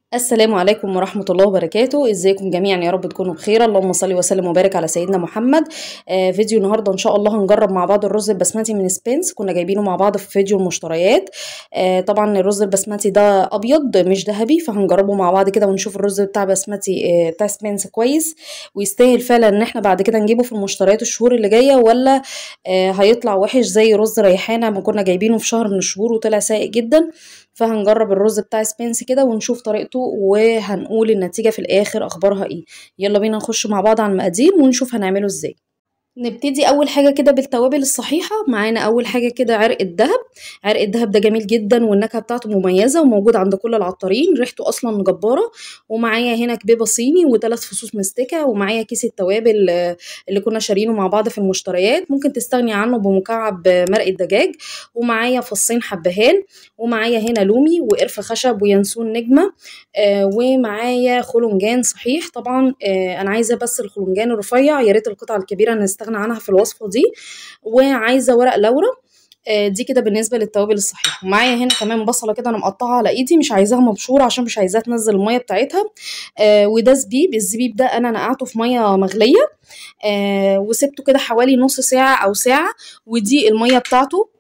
السلام عليكم ورحمة الله وبركاته ازيكم جميعا يا رب تكونوا بخير اللهم صل وسلم وبارك على سيدنا محمد آه فيديو النهارده ان شاء الله هنجرب مع بعض الرز البسمتي من سبينس كنا جايبينه مع بعض في فيديو المشتريات آه طبعا الرز البسمتي ده ابيض مش ذهبي فهنجربه مع بعض كده ونشوف الرز بتاع بسمتي آه بتاع سبينس كويس ويستاهل فعلا ان احنا بعد كده نجيبه في المشتريات الشهور اللي جايه ولا آه هيطلع وحش زي رز ريحانه ما كنا جايبينه في شهر من الشهور وطلع سيء جدا فهنجرب الرز بتاع سبينس كده ونشوف طريقته وهنقول النتيجة في الآخر أخبارها إيه يلا بينا نخش مع بعض على المقادير ونشوف هنعمله إزاي نبتدي اول حاجه كده بالتوابل الصحيحه معانا اول حاجه كده عرق الدهب عرق الدهب ده جميل جدا والنكهه بتاعته مميزه وموجود عند كل العطارين ريحته اصلا جباره ومعايا هنا كبيبه صيني وثلاث فصوص مستكه ومعايا كيس التوابل اللي كنا شارينه مع بعض في المشتريات ممكن تستغني عنه بمكعب مرق الدجاج ومعايا فصين حبهان ومعايا هنا لومي وقرفه خشب وينسون نجمه آه ومعايا خلنجان صحيح طبعا آه انا عايزه بس الخلنجان الرفيع يا ريت القطعه الكبيره نستغنى عنها في الوصفه دي وعايزه ورق لورا آه دي كده بالنسبه للتوابل الصحيحه ومعايا هنا كمان بصله كده انا مقطعها على ايدي مش عايزاها مبشوره عشان مش عايزاها تنزل الميه بتاعتها آه وده زبيب الزبيب ده انا نقعته في ميه مغليه آه وسبته كده حوالي نص ساعه او ساعه ودي الميه بتاعته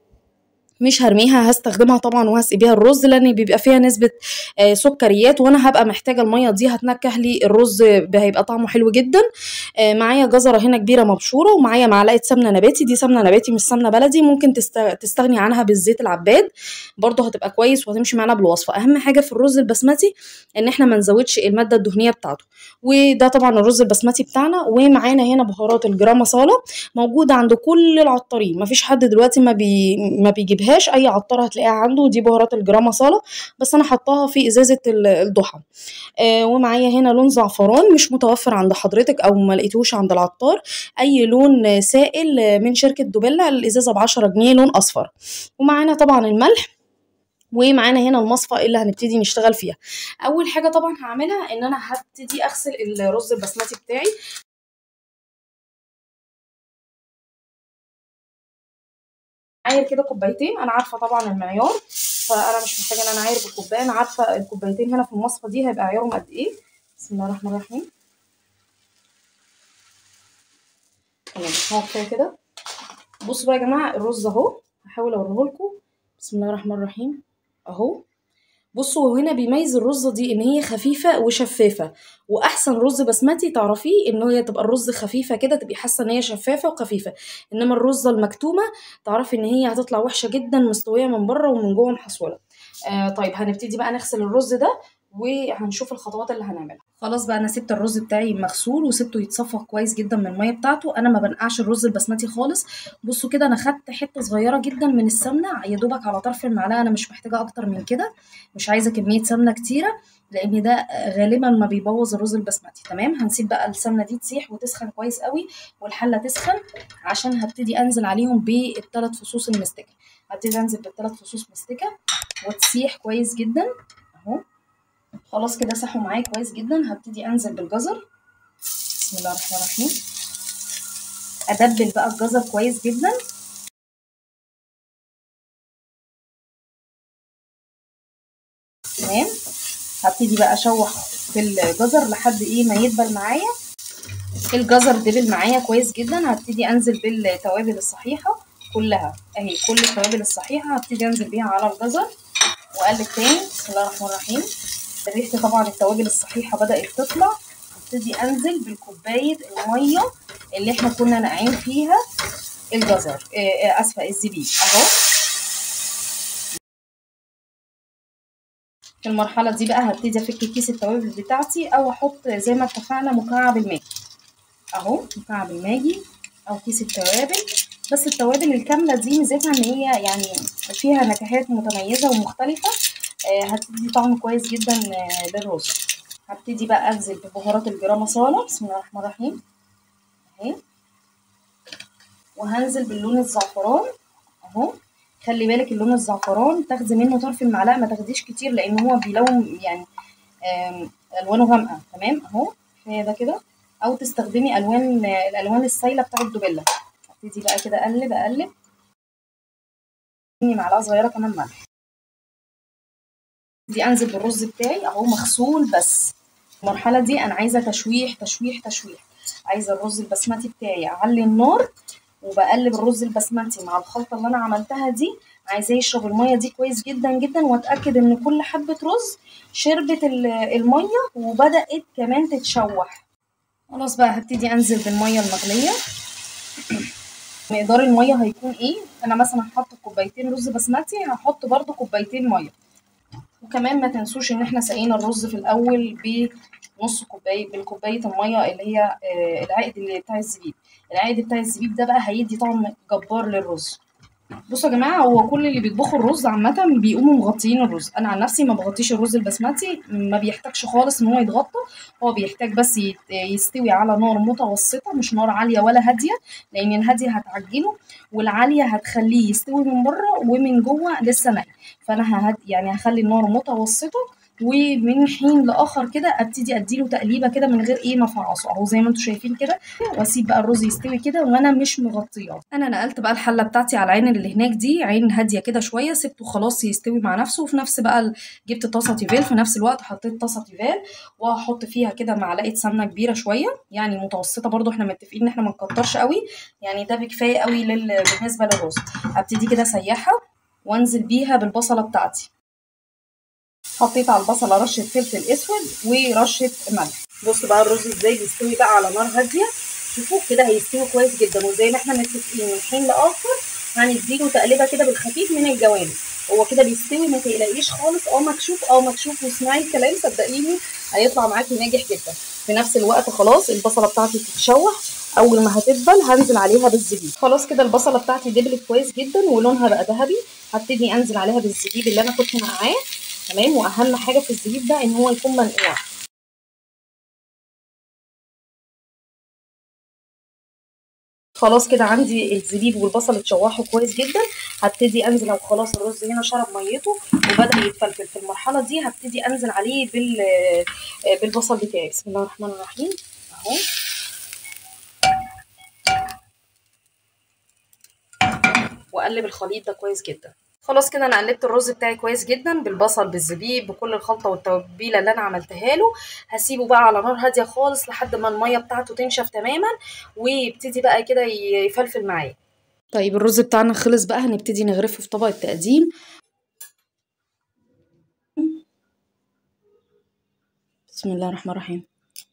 مش هرميها هستخدمها طبعا وهسقي بيها الرز لان بيبقى فيها نسبه آه سكريات وانا هبقى محتاجه الميه دي هتنكه لي الرز هيبقى طعمه حلو جدا آه معايا جزره هنا كبيره مبشوره ومعايا معلقه سمنه نباتي دي سمنه نباتي مش سمنه بلدي ممكن تستغني عنها بالزيت العباد برده هتبقى كويس وهتمشي معانا بالوصفه اهم حاجه في الرز البسمتي ان احنا ما نزودش الماده الدهنيه بتاعته وده طبعا الرز البسمتي بتاعنا ومعانا هنا بهارات الجرام مصاله موجوده عند كل العطارين مفيش حد دلوقتي ما بي ما بيجيبها فيهاش اي عطار هتلاقيها عنده دي بهارات الجرام مصاله بس انا حطاها في ازازه الضحى آه ومعايا هنا لون زعفران مش متوفر عند حضرتك او ما لقيتوش عند العطار اي لون سائل من شركه دوبيلا الازازه ب 10 جنيه لون اصفر ومعانا طبعا الملح ومعانا هنا المصفى اللي هنبتدي نشتغل فيها اول حاجه طبعا هعملها ان انا هبتدي اغسل الرز البسمتي بتاعي عاير كده كوبايتين انا عارفه طبعا المعيار فانا مش محتاجه ان انا عاير بالكوبايه انا عارفه الكوبايتين هنا في المصفى دي هيبقى عيارهم قد ايه بسم الله الرحمن الرحيم تمام هو كفايه كده بصوا بقى يا جماعه الرز اهو هحاول اوريه لكم بسم الله الرحمن الرحيم اهو بصوا هنا بيميز الرزه دي ان هي خفيفه وشفافه واحسن رز بسمتي تعرفيه ان هي تبقى الرز خفيفه كده تبقي حاسه ان هي شفافه وخفيفه انما الرزه المكتومه تعرفي ان هي هتطلع وحشه جدا مستويه من بره ومن جوه محصوله آه طيب هنبتدي بقى نغسل الرز ده وهنشوف الخطوات اللي هنعملها خلاص بقى انا سبت الرز بتاعي مغسول وسبته يتصفى كويس جدا من الميه بتاعته انا ما بنقعش الرز البسمتي خالص بصوا كده انا خدت حته صغيره جدا من السمنه يا دوبك على طرف المعلقه انا مش محتاجه اكتر من كده مش عايزه كميه سمنه كتيره لان ده غالبا ما بيبوظ الرز البسمتي تمام هنسيب بقى السمنه دي تسيح وتسخن كويس قوي والحله تسخن عشان هبتدي انزل عليهم بالثلاث فصوص المستكه هبتدي انزل بالثلاث فصوص مستكه وتسيح كويس جدا اهو خلاص كده ساحوا معايا كويس جدا هبتدي انزل بالجزر بسم الله الرحمن الرحيم ادبل بقى الجزر كويس جدا تمام هبتدي بقى اشوح في الجزر لحد ايه ما يدبل معايا الجزر دبل معايا كويس جدا هبتدي انزل بالتوابل الصحيحه كلها اهي كل التوابل الصحيحه هبتدي انزل بيها على الجزر واقلب تاني بسم الله الرحمن الرحيم ريحه طبعا التوابل الصحيحه بدات تطلع هبتدي انزل بالكوبايه الميه اللي احنا كنا ناقعين فيها الجزر آه اسفه الزبيب اهو في المرحله دي بقى هبتدي افك كيس التوابل بتاعتي او احط زي ما اتفقنا مكعب الماجي اهو مكعب الماجي او كيس التوابل بس التوابل الكامله دي ميزتها ان هي يعني فيها نكهات متميزه ومختلفه هتدي طعم كويس جدا للرز هبتدي بقى انزل ببهارات الجرام مصاله بسم الله الرحمن الرحيم اهي وهنزل باللون الزعفران اهو خلي بالك اللون الزعفران تاخدي منه طرف المعلقه ما تاخديش كتير لان هو بيلون يعني الوانه غامقه تمام اهو كفايه ده كده او تستخدمي الوان الالوان السايله بتاعت دوبيلا هبتدي بقى كده اقلب اقلب معلقه صغيره كمان ملح دي انزل بالرز بتاعي اهو مغسول بس المرحله دي انا عايزه تشويح تشويح تشويح عايزه الرز البسمتي بتاعي اعلي النار وبقلب الرز البسمتي مع الخلطه اللي انا عملتها دي عايزاه يشرب الميه دي كويس جدا جدا واتاكد ان كل حبه رز شربت الميه وبدات كمان تتشوح خلاص بقى هبتدي انزل بالميه المغليه مقدار الميه هيكون ايه انا مثلا هحط كوبايتين رز بسمتي هحط برده كوبايتين ميه وكمان ما تنسوش ان احنا سقينا الرز في الاول بنص كوبايه بالكوبايه الميه اللي هي العائد اللي بتاع الزبيب العائد بتاع الزبيب ده بقى هيدي طعم جبار للرز بصوا يا جماعه هو كل اللي بيطبخوا الرز عامه بيقوموا مغطيين الرز انا عن نفسي ما بغطيش الرز البسمتي ما بيحتاجش خالص ان هو يتغطى هو بيحتاج بس يستوي على نار متوسطه مش نار عاليه ولا هاديه لان الهاديه هتعجنه والعاليه هتخليه يستوي من بره ومن جوه لسه ني فانا ههد يعني هخلي النار متوسطه ومن حين لاخر كده ابتدي اديله تقليبه كده من غير ايه ما افعصه اهو زي ما انتم شايفين كده واسيب بقى الرز يستوي كده وانا مش مغطياه انا نقلت بقى الحله بتاعتي على العين اللي هناك دي عين هاديه كده شويه سبته خلاص يستوي مع نفسه وفي نفس بقى جبت طاسه تيفال في نفس الوقت حطيت طاسه تيفال وهحط فيها كده معلقه سمنه كبيره شويه يعني متوسطه برده احنا متفقين ان احنا ما نكترش قوي يعني ده بكفايه قوي لل... بالنسبه للرز ابتدي كده اسيحها وانزل بيها بالبصله بتاعتي حطيت على البصله رشه فلفل اسود ورشه ملح بصوا بقى الرز ازاي بيستوي بقى على نار هاديه شوفوا كده هيستوي كويس جدا وزي ما احنا متفقين من حين لاخر هنديله تقليبه كده بالخفيف من الجوانب هو كده بيستوي ما تقلقيش خالص اه مكشوف اه مكشوف واسمعي الكلام صدقيني هيطلع معاكي ناجح جدا في نفس الوقت خلاص البصله بتاعتي تتشوح اول ما هتدبل هنزل عليها بالزبيب خلاص كده البصله بتاعتي دبلت كويس جدا ولونها بقى ذهبي هبتدي انزل عليها بالزبيب اللي انا كنت نقعاه تمام واهم حاجه في الزبيب ده ان هو يكون منقوع خلاص كده عندي الزبيب والبصل اتشوحوا كويس جدا هبتدي انزل او خلاص الرز هنا شرب ميته وبدا يتفلفل في المرحله دي هبتدي انزل عليه بال بالبصل بتاعي بسم الله الرحمن الرحيم اهو واقلب الخليط ده كويس جدا خلاص كده انا قلبت الرز بتاعي كويس جدا بالبصل بالزبيب بكل الخلطه والتوابيله اللي انا عملتها له هسيبه بقى على نار هاديه خالص لحد ما الميه بتاعته تنشف تماما ويبتدي بقى كده يفلفل معايا طيب الرز بتاعنا خلص بقى هنبتدي نغرفه في طبق التقديم بسم الله الرحمن الرحيم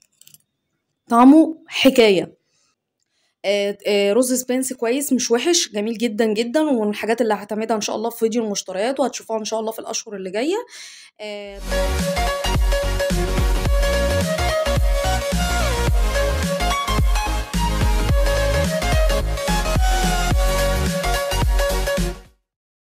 طعمه حكايه آه آه رز سبانس كويس مش وحش جميل جدا جدا ومن الحاجات اللي هعتمدها ان شاء الله في فيديو المشتريات وهتشوفوها ان شاء الله في الاشهر اللي جايه آه